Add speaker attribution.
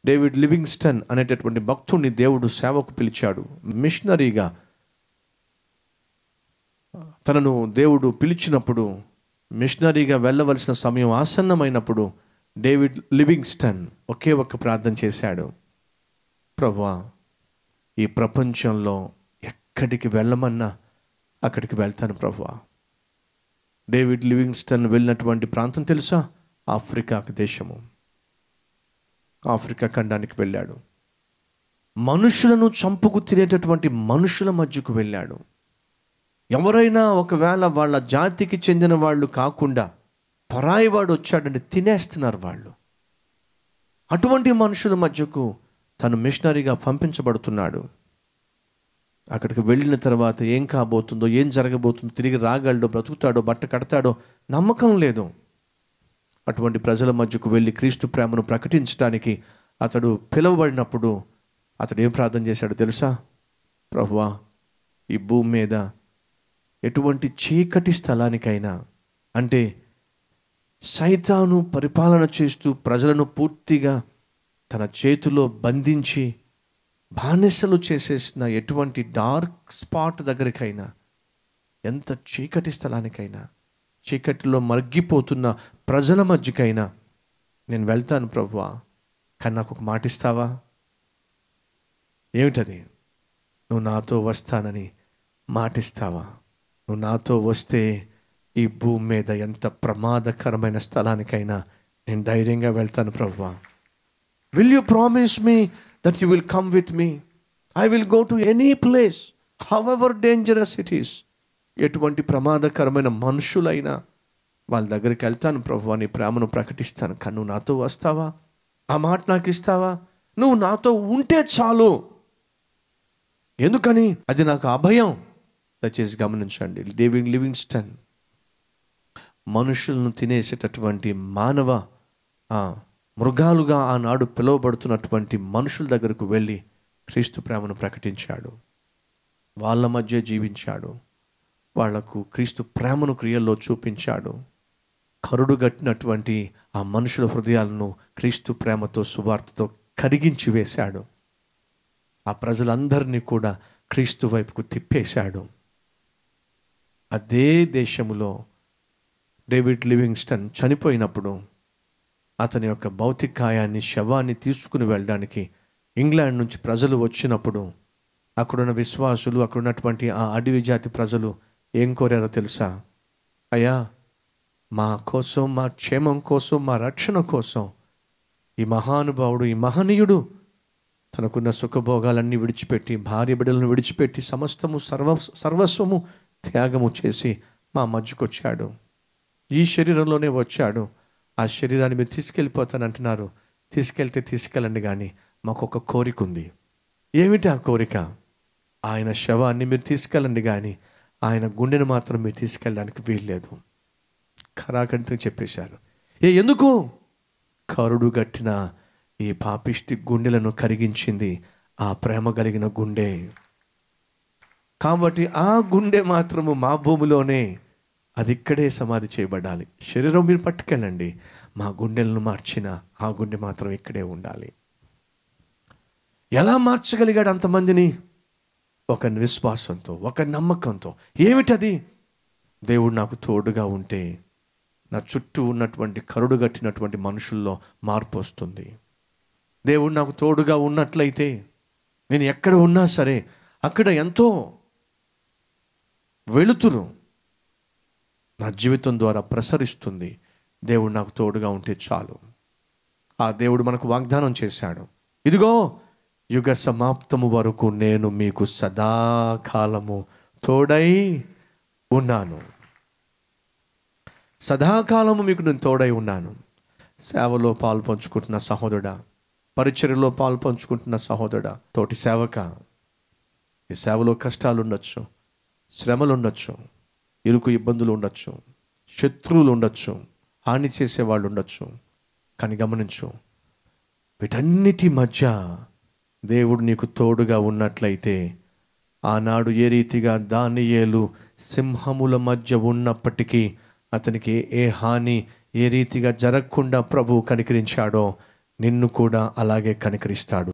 Speaker 1: David Livingstone అనేటటువంటి భక్తుడిని దేవుడు సేవకు పిలిచాడు మిషనరీగా తనను దేవుడు పిలిచినప్పుడు మిషనరీగా వెళ్ళవలసిన సమయం ఆసన్నమైనప్పుడు డేవిడ్ లివింగ్స్టన్ ఒకే ఒక్క ప్రార్థన చేశాడు ప్రభా ఈ ప్రపంచంలో ఎక్కడికి వెళ్ళమన్నా అక్కడికి వెళ్తాను ప్రభా డేవిడ్ లివింగ్స్టన్ వెళ్ళినటువంటి ప్రాంతం తెలుసా ఆఫ్రికా దేశము ఆఫ్రికా ఖండానికి వెళ్ళాడు మనుషులను చంపుకు తినేటటువంటి మనుషుల మధ్యకు వెళ్ళాడు ఎవరైనా ఒకవేళ వాళ్ళ జాతికి చెందిన వాళ్ళు కాకుండా పరాయివాడు వచ్చాడంటే తినేస్తున్నారు వాళ్ళు అటువంటి మనుషుల మధ్యకు తను మిషనరీగా పంపించబడుతున్నాడు అక్కడికి వెళ్ళిన తర్వాత ఏం కాబోతుందో ఏం జరగబోతుందో తిరిగి రాగలడో బ్రతుకుతాడో బట్ట కడతాడో నమ్మకం లేదు అటువంటి ప్రజల మధ్యకు వెళ్ళి క్రీస్తు ప్రేమను ప్రకటించడానికి అతడు పిలువబడినప్పుడు అతడు ఏం ప్రార్థన చేశాడో తెలుసా ప్రభువా ఈ భూమి మీద ఎటువంటి చీకటి స్థలానికైనా అంటే సైతాను పరిపాలన చేస్తూ ప్రజలను పూర్తిగా తన చేతిలో బంధించి బానిసలు చేసేసిన ఎటువంటి డార్క్ స్పాట్ దగ్గరికైనా ఎంత చీకటి స్థలానికైనా చీకటిలో మగ్గిపోతున్న ప్రజల మధ్యకైనా నేను వెళ్తాను ప్రభువా కానీ నాకు ఒక మాట ఇస్తావా ఏమిటది నువ్వు నాతో వస్తానని మాటిస్తావా నువ్వు నాతో వస్తే ఈ భూమి మీద ఎంత ప్రమాదకరమైన స్థలానికైనా నేను ధైర్యంగా వెళ్తాను ప్రభువా will you promise me that you will come with me I will go to any place however dangerous it is ఎటువంటి ప్రమాదకరమైన మనుషులైనా వాళ్ళ దగ్గరికి వెళ్తాను ప్రభు నీ ప్రేమను ప్రకటిస్తాను కానీ నువ్వు నాతో వస్తావా ఆ మాట నాకు ఇస్తావా నువ్వు నాతో ఉంటే చాలు ఎందుకని అది నాకు అభయం దయచేసి గమనించండి డేవిడ్ లివింగ్స్టన్ మనుషులను తినేసేటటువంటి మానవ ఆ, మృగాలుగా ఆనాడు పిలువబడుతున్నటువంటి మనుషుల దగ్గరకు వెళ్ళి క్రీస్తు ప్రేమను ప్రకటించాడు వాళ్ళ మధ్య జీవించాడు వాళ్లకు క్రీస్తు ప్రేమను క్రియల్లో చూపించాడు కరుడుగట్టినటువంటి ఆ మనుషుల హృదయాలను క్రీస్తు ప్రేమతో సువార్తతో కరిగించి వేశాడు ఆ ప్రజలందరినీ కూడా క్రీస్తు వైపుకు తిప్పేశాడు అదే దేశములో డేవిడ్ లివింగ్స్టన్ చనిపోయినప్పుడు అతని యొక్క భౌతికాయాన్ని శవాన్ని తీసుకుని వెళ్ళడానికి ఇంగ్లాండ్ నుంచి ప్రజలు వచ్చినప్పుడు అక్కడున్న విశ్వాసులు అక్కడ ఉన్నటువంటి ఆ అడవి జాతి ప్రజలు ఏం కోరారో తెలుసా అయ్యా మా కోసం మా క్షేమం కోసం మా రక్షణ కోసం ఈ మహానుభావుడు ఈ మహనీయుడు తనకున్న సుఖభోగాలన్నీ విడిచిపెట్టి భార్య బిడ్డలను విడిచిపెట్టి సమస్తము సర్వ సర్వస్వము త్యాగము చేసి మా మధ్యకు వచ్చాడు ఈ శరీరంలోనే వచ్చాడు ఆ శరీరాన్ని మీరు తీసుకెళ్ళిపోతానంటున్నారు తీసుకెళ్తే తీసుకెళ్ళండి కానీ మాకు ఒక కోరిక ఉంది ఏమిటి ఆ కోరిక ఆయన శవాన్ని మీరు తీసుకెళ్ళండి కానీ ఆయన గుండెను మాత్రం మీరు తీసుకెళ్ళడానికి వీల్లేదు ఖరాఖండితో చెప్పేశారు ఏ ఎందుకు కరుడు గట్టిన ఈ పాపిష్టి గుండెలను కరిగించింది ఆ ప్రేమ కలిగిన గుండె కాబట్టి ఆ గుండె మాత్రము మా భూమిలోనే అది ఇక్కడే సమాధి చేయబడాలి శరీరం మీరు పట్టుకెళ్ళండి మా గుండెలను మార్చిన ఆ గుండె మాత్రం ఇక్కడే ఉండాలి ఎలా మార్చగలిగాడు అంతమందిని ఒక విశ్వాసంతో ఒక నమ్మకంతో ఏమిటది దేవుడు నాకు తోడుగా ఉంటే నా చుట్టూ ఉన్నటువంటి కరుడు గట్టినటువంటి మనుషుల్లో మార్పు వస్తుంది దేవుడు నాకు తోడుగా ఉన్నట్లయితే నేను ఎక్కడ ఉన్నా సరే అక్కడ ఎంతో వెలుతురు నా జీవితం ద్వారా ప్రసరిస్తుంది దేవుడు నాకు తోడుగా ఉంటే చాలు ఆ దేవుడు మనకు వాగ్దానం చేశాడు ఇదిగో యుగ సమాప్తము వరకు నేను మీకు సదాకాలము తోడై ఉన్నాను సదాకాలము మీకు నేను తోడై ఉన్నాను సేవలో పాలు పంచుకుంటున్న సహోదరుడా పరిచర్యలో పాలు పంచుకుంటున్న సహోదరుడా తోటి సేవక ఈ సేవలో కష్టాలు ఉండొచ్చు శ్రమలు ఉండొచ్చు ఇరుకు ఇబ్బందులు ఉండొచ్చు శత్రువులు ఉండొచ్చు హాని చేసేవాళ్ళు ఉండొచ్చు కానీ గమనించు వీటన్నిటి మధ్య దేవుడు నీకు తోడుగా ఉన్నట్లయితే ఆనాడు ఏ రీతిగా దానియేలు సింహముల మధ్య ఉన్నప్పటికీ అతనికి ఏ హాని ఏ రీతిగా జరగకుండా ప్రభు కనికరించాడో నిన్ను కూడా అలాగే కనికరిస్తాడు